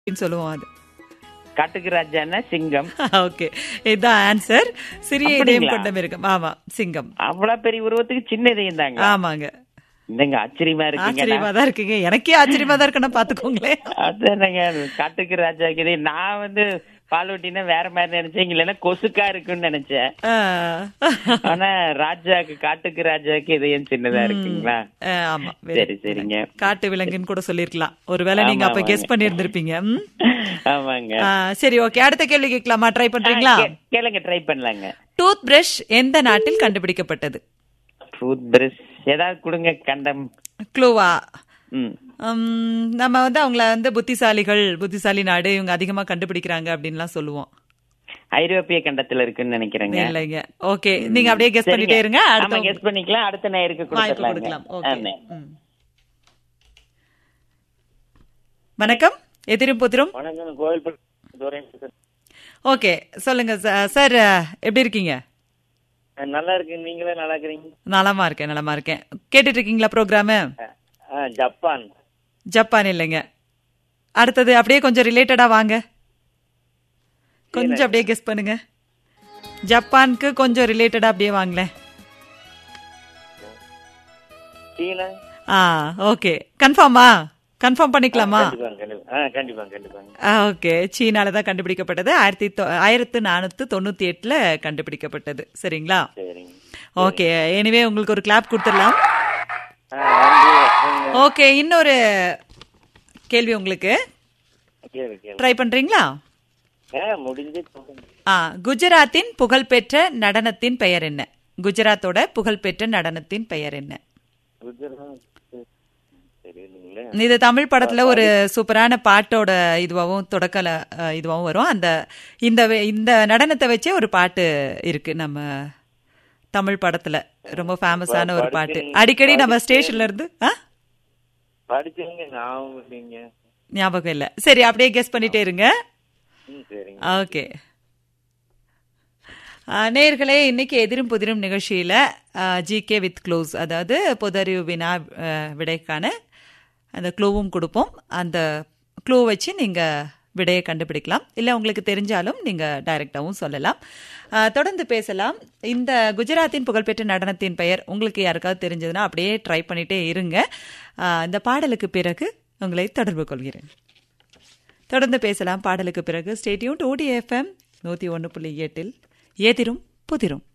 அப்படின்னு சொல்லுவோம் அது காட்டுக்கு ராஜான்னா சிங்கம் ஓகே இதுதான் ஆன்சர் சிறிய இதயம் அப்படிங்களா? கொண்ட மிருகம் ஆமா சிங்கம் அவ்வளவு பெரிய உருவத்துக்கு சின்ன இதயம் தாங்க ஆமாங்க இந்தங்க ஆச்சரியமா இருக்குங்க ஆச்சரியமா தான் இருக்குங்க எனக்கே ஆச்சரியமா தான் இருக்குன்னா பாத்துக்கோங்களேன் அதானங்க காட்டுக்கு ராஜா இது நான் வந்து பாலூட்டினா வேற மாதிரி நினைச்சேன் இல்லைன்னா கொசுக்கா இருக்குன்னு நினைச்சேன் ஆ. ஆனா ராஜாக்கு காட்டுக்கு ராஜாக்கு இதயம் சின்னதா இருக்குங்களா ஆ, ஆமா very சரி சரிங்க காட்டு விலங்குன்னு கூட சொல்லிருக்கலாம் ஒருவேளை நீங்க அப்ப ஆமா, கெஸ் பண்ணி இருந்திருப்பீங்க ஆமாங்க சரி ஓகே அடுத்த கேள்வி கேட்கலாமா ட்ரை பண்றீங்களா கே- கேளுங்க ட்ரை பண்ணலாங்க டூத் பிரஷ் எந்த நாட்டில் கண்டுபிடிக்கப்பட்டது டூத் பிரஷ் ஏதாவது கொடுங்க கண்டம் க்ளூவா ம் நம்ம வந்து அவங்கள வந்து புத்திசாலிகள் புத்திசாலி நாடு இவங்க அதிகமா கண்டுபிடிக்கிறாங்க அப்படின்லாம் சொல்லுவோம் ஐரோப்பிய கண்டத்துல இருக்குன்னு நினைக்கிறேங்க இல்லைங்க ஓகே நீங்க அப்படியே கெஸ் பண்ணிட்டே இருங்க ஆமா அடுத்த கெஸ் பண்ணிக்கலாம் அடுத்த நேருக்கு வாய்ப்பு கொடுத்துடலாங்க கொடுக்கலாம் ஓகே ஆமே. வணக்கம் எதிரும் புதிரும் வணக்கம் கோவில்பட்டி துரை பேசுறேன். ஓகே சொல்லுங்க ச- சார் எப்படி இருக்கீங்க அஹ் நல்லா இருக்கு நீங்களே நல்லா இருக்கிறீங்க நலமா இருக்கேன் நலமா இருக்கேன் கேட்டுட்டு இருக்கீங்களா ப்ரோக்ராமு அஹ் அஹ் ஜப்பான் ஜப்பான் இல்லைங்க அடுத்தது அப்படியே கொஞ்சம் ரிலேட்டடா வாங்க கொஞ்சம் அப்படியே கெஸ் பண்ணுங்க ஜப்பானுக்கு கொஞ்சம் ரிலேட்டடா அப்படியே வாங்களேன் சீனா ஆ ஓகே கன்ஃபார்மா கன்ஃபார்ம் பண்ணிக்கலாமா கண்டிப்பா கண்டிப்பா ஆ கண்டிப்பா கண்டிப்பாங்க ஆ ஓகே சீனால தான் கண்டுபிடிக்கப்பட்டது ஆயிரத்தி தொ- ஆயிரத்து நானூத்து தொண்ணூத்தி எட்டுல கண்டுபிடிக்கப்பட்டது சரிங்களா சரிங்க ஓகே எனிவே உங்களுக்கு ஒரு கிளாப் கொடுத்துடலாம் ஆ நன்றி வணக்கங்க. ஓகே இன்னொரு கேள்வி உங்களுக்கு கேளு கேளு ட்ரை பண்றீங்களா ஆ முடிஞ்சு சொல்லுங்க. ஆ குஜராத்தின் புகழ்பெற்ற நடனத்தின் பெயர் என்ன குஜராத்தோட புகழ்பெற்ற நடனத்தின் பெயர் என்ன குஜராத் தெரியலீங்களே இது தமிழ் படத்துல ஒரு சூப்பரான பாட்டோட இதுவாகவும் தொடக்கல அஹ், இதுவாகவும் வரும் அந்த இந்த வே- இந்த நடனத்தை வச்சே ஒரு பாட்டு இருக்கு நம்ம தமிழ் படத்துல ரொம்ப ஃபேமஸான ஒரு பாட்டு அடிக்கடி நம்ம ஸ்டேஷன்ல இருந்து ஆ? படிச்சவங்க ஞாபகம் இல்லைங்க ஞாபகம் இல்ல சரி அப்படியே கெஸ் பண்ணிட்டே இருங்க ம் சரிங்க ஓகே நேர்களே இன்னைக்கு எதிரும் புதிரும் நிகழ்ச்சியில ஜிகே வித் க்ளூஸ் அதாவது பொதறிவு வினா அஹ், விடைக்கான அந்த க்ளூவும் கொடுப்போம் அந்த க்ளூ வச்சு நீங்க விடையை கண்டுபிடிக்கலாம் இல்லை உங்களுக்கு தெரிஞ்சாலும் நீங்க டைரக்டாவும் சொல்லலாம் அஹ், தொடர்ந்து பேசலாம் இந்த குஜராத்தின் புகழ்பெற்ற நடனத்தின் பெயர் உங்களுக்கு யாருக்காவது தெரிஞ்சதுன்னா அப்படியே ட்ரை பண்ணிட்டே இருங்க அஹ், இந்த பாடலுக்கு பிறகு உங்களை தொடர்பு கொள்கிறேன் தொடர்ந்து பேசலாம் பாடலுக்கு பிறகு ஸ்டேடியூன் ஓடி எஃப்எம் நூற்றி ஒன்று புள்ளி எட்டில் ஏதிரும் புதிரும்